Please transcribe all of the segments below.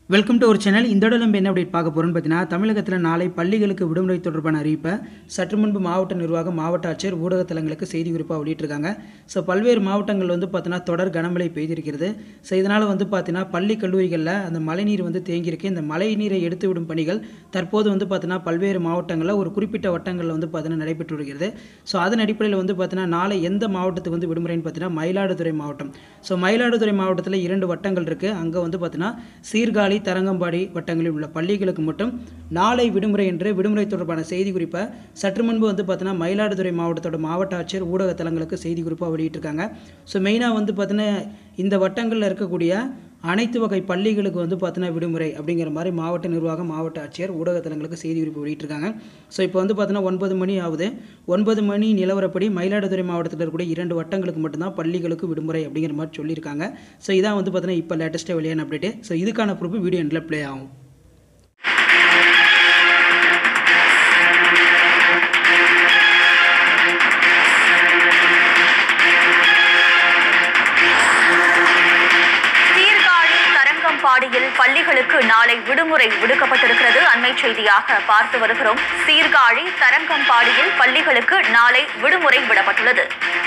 welcome to ஒரு channel இந்த இடம் நம்ம என்ன அப்டேட் பார்க்க போகிறோம்னு பார்த்தீங்கன்னா தமிழகத்தில் நாளை பள்ளிகளுக்கு விடுமுறை தொடர்பான அறிவிப்பை சற்று முன்பு மாவட்ட நிர்வாகம் மாவட்ட ஆட்சியர் ஊடகத்தலங்களுக்கு செய்தி குறிப்பாக வெளியிட்டிருக்காங்க ஸோ பல்வேறு மாவட்டங்கள் வந்து பார்த்தீங்கன்னா தொடர் கனமழை பெய்திருக்கிறது ஸோ இதனால் வந்து பார்த்தீங்கன்னா பள்ளி கல்லூரிகளில் அந்த மழைநீர் வந்து தேங்கியிருக்கு இந்த மழை நீரை எடுத்து விடும் பணிகள் தற்போது வந்து பார்த்தீங்கன்னா பல்வேறு மாவட்டங்களில் ஒரு குறிப்பிட்ட வட்டங்களில் வந்து பார்த்தீங்கன்னா நடைபெற்று வருகிறது ஸோ அதன் அடிப்படையில் வந்து பார்த்தீங்கன்னா நாளை எந்த மாவட்டத்துக்கு வந்து விடுமுறைன்னு பார்த்தீங்கன்னா மயிலாடுதுறை மாவட்டம் ஸோ மயிலாடுதுறை மாவட்டத்தில் இரண்டு வட்டங்கள் இருக்குது அங்கே வந்து பார்த்தீங்கன்னா சீர்காழி தரங்கம்பாடி வட்டங்களில் உள்ள பள்ளிகளுக்கு மட்டும் நாளை விடுமுறை என்று விடுமுறை தொடர்பான செய்தி குறிப்பை சற்று முன்பு வந்து பார்த்தீங்கன்னா மயிலாடுதுறை மாவட்டத்தோட மாவட்ட ஆட்சியர் ஊடக தலங்களுக்கு செய்தி குறிப்பாக வெளியிட்டிருக்காங்க ஸோ மெயினாக வந்து பார்த்தீங்கன்னா இந்த வட்டங்களில் இருக்கக்கூடிய அனைத்து வகை பள்ளிகளுக்கு வந்து பார்த்தீங்கன்னா விடுமுறை அப்படிங்கிற மாதிரி மாவட்ட நிர்வாகம் மாவட்ட ஆட்சியர் ஊடகத்தலங்களுக்கு செய்தி குறிப்பு வெளியிட்டிருக்காங்க ஸோ இப்போ வந்து பார்த்தீங்கன்னா ஒன்பது மணி ஆகுது ஒன்பது மணி நிலவரப்படி மயிலாடுதுறை மாவட்டத்தில் இருக்கக்கூடிய இரண்டு வட்டங்களுக்கு மட்டும்தான் பள்ளிகளுக்கு விடுமுறை அப்படிங்கிற மாதிரி சொல்லியிருக்காங்க ஸோ இதான் வந்து பார்த்தீங்கன்னா இப்போ லேட்டஸ்ட்டாக வெளியான அப்டேட்டு ஸோ இதுக்கான ப்ரூஃப் வீடியோ எண்டில் ப்ளே ஆகும் சீர்காழி தரங்கம்பாடியில் பள்ளிகளுக்கு நாளை விடுமுறை விடுக்கப்பட்டிருக்கிறது அண்மை செய்தியாக பார்த்து வருகிறோம் சீர்காழி தரங்கம்பாடியில் பள்ளிகளுக்கு நாளை விடுமுறை விடப்பட்டுள்ளது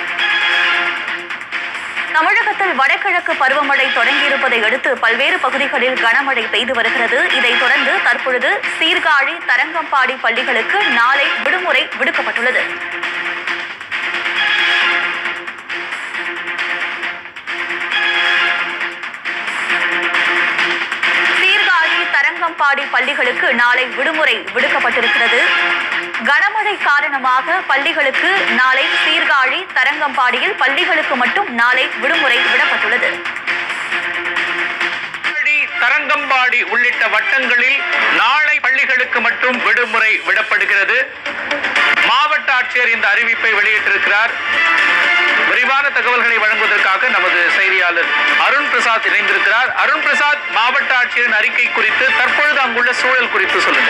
தமிழகத்தில் வடகிழக்கு பருவமழை தொடங்கியிருப்பதை அடுத்து பல்வேறு பகுதிகளில் கனமழை பெய்து வருகிறது இதைத் தொடர்ந்து தற்பொழுது சீர்காழி தரங்கம்பாடி பள்ளிகளுக்கு நாளை விடுமுறை விடுக்கப்பட்டுள்ளது சீர்காழி தரங்கம்பாடி பள்ளிகளுக்கு நாளை விடுமுறை விடுக்கப்பட்டிருக்கிறது கனமழை காரணமாக பள்ளிகளுக்கு நாளை சீர்காழி தரங்கம்பாடியில் பள்ளிகளுக்கு மட்டும் நாளை விடுமுறை விடப்பட்டுள்ளது ஆடி, தரங்கம்பாடி உள்ளிட்ட வட்டங்களில் நாளை பள்ளிகளுக்கு மட்டும் விடுமுறை விடப்படுகிறது மாவட்ட ஆட்சியர் இந்த அறிவிப்பை வெளியிட்டிருக்கிறார் விரிவான தகவல்களை வழங்குவதற்காக நமது செய்தியாளர் அருண் பிரசாத் இணைந்திருக்கிறார் அருண் பிரசாத் மாவட்ட ஆட்சியரின் அறிக்கை குறித்து தற்பொழுது அங்குள்ள சூழல் குறித்து சொல்லுங்க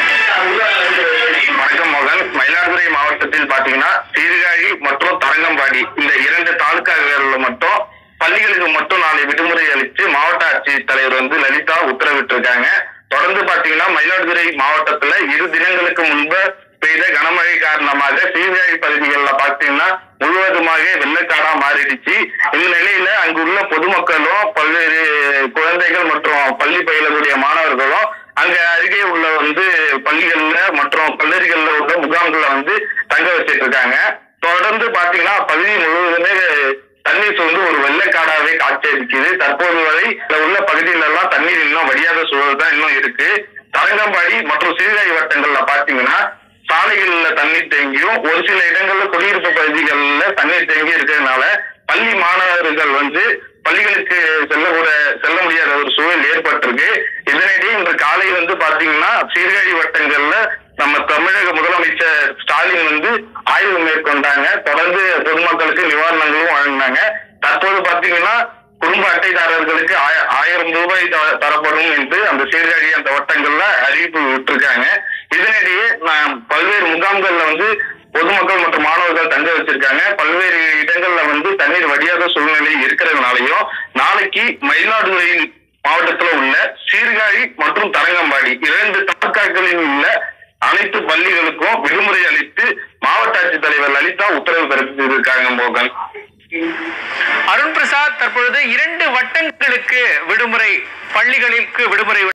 வணக்கம் மோகன் மயிலாடுதுறை மாவட்டத்தில் பாத்தீங்கன்னா சீர்காழி மற்றும் தரங்கம்பாடி இந்த இரண்டு தாலுகாக்களில் மட்டும் பள்ளிகளுக்கு மட்டும் நாளை விடுமுறை அளித்து மாவட்ட ஆட்சித் தலைவர் வந்து லலிதா உத்தரவிட்டிருக்காங்க தொடர்ந்து பாத்தீங்கன்னா மயிலாடுதுறை மாவட்டத்துல இரு தினங்களுக்கு முன்பு பெய்த கனமழை காரணமாக சீர்காழி பகுதிகளில் பாத்தீங்கன்னா முழுவதுமாக வெள்ளக்காடா மாறிடுச்சு இந்த நிலையில அங்குள்ள பொதுமக்களும் பல்வேறு குழந்தைகள் மற்றும் பள்ளி பயிலக்கூடிய மாணவர்களும் அங்க அருகே உள்ள வந்து பள்ளிகள்ல மற்றும் கல்லூரிகள்ல உள்ள முகாம்கள்ல வந்து தங்க வச்சிட்டு இருக்காங்க தொடர்ந்து பாத்தீங்கன்னா பகுதி முழுவதுமே தண்ணீர் சூழ்ந்து ஒரு வெள்ளக்காடாவே காட்சியளிக்குது தற்போது வரை இதுல உள்ள பகுதியில எல்லாம் தண்ணீர் இன்னும் வடியாத சூழல் தான் இன்னும் இருக்கு தரங்கம்பாடி மற்றும் சீர்காழி வட்டங்கள்ல பாத்தீங்கன்னா சாலைகள்ல தண்ணீர் தேங்கியும் ஒரு சில இடங்கள்ல குடியிருப்பு பகுதிகள்ல தண்ணீர் தேங்கி இருக்கிறதுனால பள்ளி மாணவர்கள் வந்து பள்ளிகளுக்கு செல்லக்கூட செல்ல முடியாத ஒரு சூழல் ஏற்பட்டிருக்கு இதனிடையே இன்று காலை வந்து பாத்தீங்கன்னா சீர்காழி வட்டங்கள்ல நம்ம தமிழக முதலமைச்சர் ஸ்டாலின் வந்து ஆய்வு மேற்கொண்டாங்க தொடர்ந்து பொதுமக்களுக்கு நிவாரணங்களும் வழங்கினாங்க தற்போது பாத்தீங்கன்னா குடும்ப அட்டைதாரர்களுக்கு ஆய- ஆயிரம் ரூபாய் த- தரப்படும் என்று அந்த சீர்காழி அந்த வட்டங்கள்ல அறிவிப்பு விட்டுருக்காங்க இதனிடையே நான் பல்வேறு முகாம்கள்ல வந்து பொதுமக்கள் மற்றும் மாணவர்கள் தங்க வச்சிருக்காங்க பல்வேறு இடங்கள்ல வந்து தண்ணீர் வடியாத சூழ்நிலை இருக்கிறதுனாலையும் நாளைக்கு மயிலாடுதுறை மாவட்டத்துல உள்ள சீர்காழி மற்றும் தரங்கம்பாடி இரண்டு தாலுகாக்களில் உள்ள அனைத்து பள்ளிகளுக்கும் விடுமுறை அளித்து மாவட்ட ஆட்சித்தலைவர் லலிதா உத்தரவு பிறப்பித்திருக்காங்க மோகன் அருண் பிரசாத் தற்பொழுது இரண்டு வட்டங்களுக்கு விடுமுறை பள்ளிகளுக்கு விடுமுறை